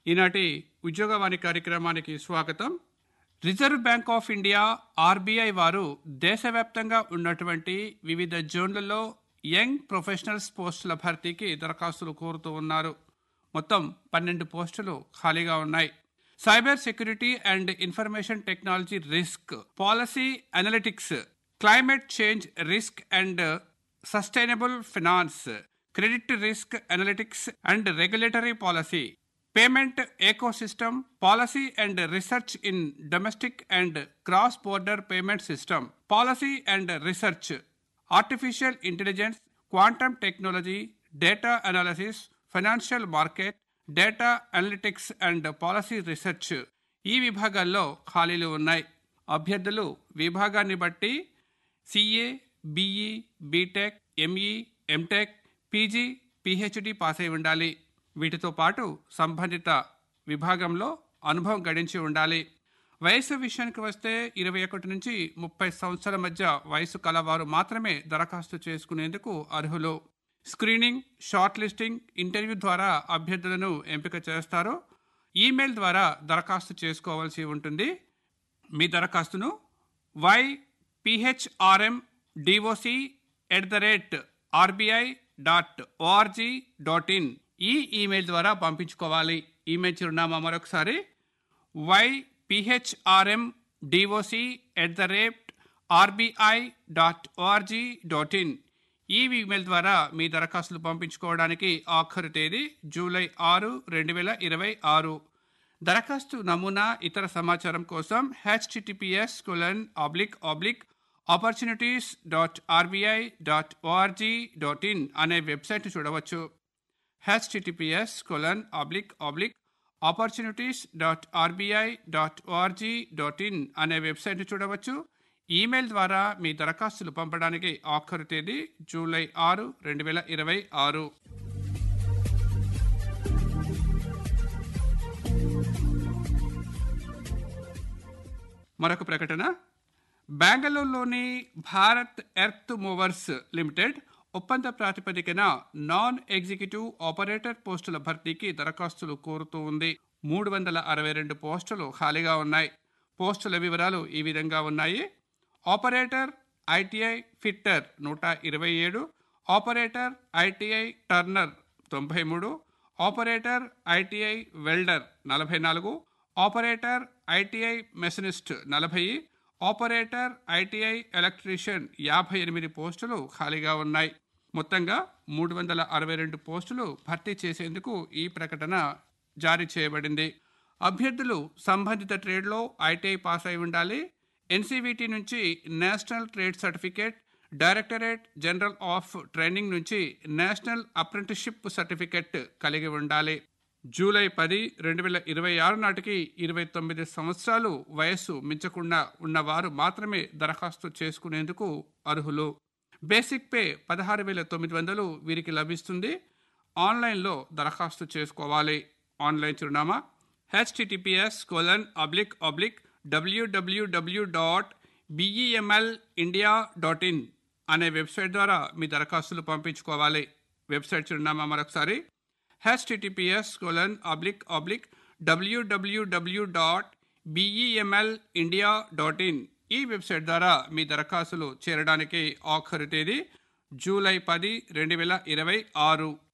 ఈనాటి ఉద్యోగవాణి కార్యక్రమానికి స్వాగతం reserve bank of India RBI వారు దేశవ్యాప్తంగా ఉన్నటువంటి వివిధ జోన్లలో యంగ్ ప్రొఫెషనల్స్ పోస్టుల భర్తీకి దరఖాస్తులు కోరుతూ ఉన్నారు మొత్తం పన్నెండు పోస్టులు ఖాళీగా ఉన్నాయి cyber security and information technology risk policy analytics climate change risk and sustainable finance credit risk analytics and regulatory policy payment ecosystem policy and research in domestic and cross border payment system policy and research artificial intelligence quantum technology data analysis financial market data analytics and policy research ఈ విభాగాల్లో ఖాళీలు ఉన్నాయి అభ్యర్థులు విభాగాన్ని బట్టి CA BE BTech ME MTech PG PhD pass అయి ఉండాలి వీటితో పాటు సంబంధిత విభాగంలో అనుభవం గడించి ఉండాలి వయసు విషయానికి వస్తే ఇరవై ఒకటి నుంచి ముప్పై సంవత్సరాల మధ్య వయసు కలవారు మాత్రమే దరఖాస్తు చేసుకునేందుకు అర్హులు స్క్రీనింగ్ షార్ట్ లిస్టింగ్ ఇంటర్వ్యూ ద్వారా అభ్యర్థులను ఎంపిక చేస్తారు ఈమెయిల్ ద్వారా దరఖాస్తు చేసుకోవాల్సి ఉంటుంది మీ దరఖాస్తును Y PHRM DOC at the rate RBI dot ORG dot in ఈ ఈమెయిల్ ద్వారా పంపించుకోవాలి ఈమెయిల్ చిరునామా మరొకసారి Y PHRM DOC at the rate RBI dot ORG dot in ఈ ఈమెయిల్ ద్వారా మీ దరఖాస్తులు పంపించుకోవడానికి ఆఖరు తేదీ జూలై ఆరు రెండు వేల ఇరవై ఆరు దరఖాస్తు నమూనా ఇతర సమాచారం కోసం HTTPS colon oblique oblique opportunities dot RBI dot ORG dot in అనే వెబ్సైట్ చూడవచ్చు HTTPS colon oblique oblique opportunities dot RBI dot ORG dot in అనే వెబ్సైట్ చూడవచ్చు ఈమెయిల్ ద్వారా మీ దరఖాస్తులు పంపడానికి ఆఖరు తేదీ జూలై ఆరు రెండు వేల ఇరవై ఆరు మరొక ప్రకటన బెంగళూరులోని భారత్ ఎర్త్ మూవర్స్ లిమిటెడ్ ఒప్పంద ప్రాతిపదికన నాన్ ఎగ్జిక్యూటివ్ ఆపరేటర్ పోస్టుల భర్తీకి దరఖాస్తులు కోరుతూ ఉంది మూడు వందల అరవై రెండు పోస్టులు ఖాళీగా ఉన్నాయి పోస్టుల వివరాలు ఈ విధంగా ఉన్నాయి ఆపరేటర్ ఐటీఐ ఫిట్టర్ నూట ఇరవై ఏడు ఆపరేటర్ ఐటీఐ టర్నర్ తొంభై మూడు ఆపరేటర్ ఐటీఐ వెల్డర్ నలభై నాలుగు ఆపరేటర్ ఐటీఐ మెషనిస్ట్ నలభై ఆపరేటర్ ఐటీఐ ఎలక్ట్రీషియన్ యాభై ఎనిమిది పోస్టులు ఖాళీగా ఉన్నాయి మొత్తంగా మూడు వందల అరవై రెండు పోస్టులు భర్తీ చేసేందుకు ఈ ప్రకటన జారీ చేయబడింది అభ్యర్థులు సంబంధిత ట్రేడ్లో ఐటీఐ పాస్ అయి ఉండాలి ఎన్సీవీటీ నుంచి national trade certificate directorate general of training నుంచి నేషనల్ అప్రెంటిస్షిప్ సర్టిఫికేట్ కలిగి ఉండాలి జూలై పది రెండు వేల ఇరవై ఆరు నాటికి ఇరవై తొమ్మిది సంవత్సరాలు వయస్సు మించకుండా ఉన్నవారు మాత్రమే దరఖాస్తు చేసుకునేందుకు అర్హులు బేసిక్ పే పదహారు వేల తొమ్మిది వందలు వీరికి లభిస్తుంది ఆన్లైన్లో దరఖాస్తు చేసుకోవాలి ఆన్లైన్ చిరునామా HTTPS colon oblique oblique WWW dot BEML India dot in అనే వెబ్సైట్ ద్వారా మీ దరఖాస్తులు పంపించుకోవాలి వెబ్సైట్ చిరునామా మరొకసారి HTTPS colon oblique oblique WWW dot BEML India dot in ఈ వెబ్సైట్ ద్వారా మీ దరఖాస్తులు చేరడానికి ఆఖరు తేదీ జూలై పది రెండు వేల ఇరవై ఆరు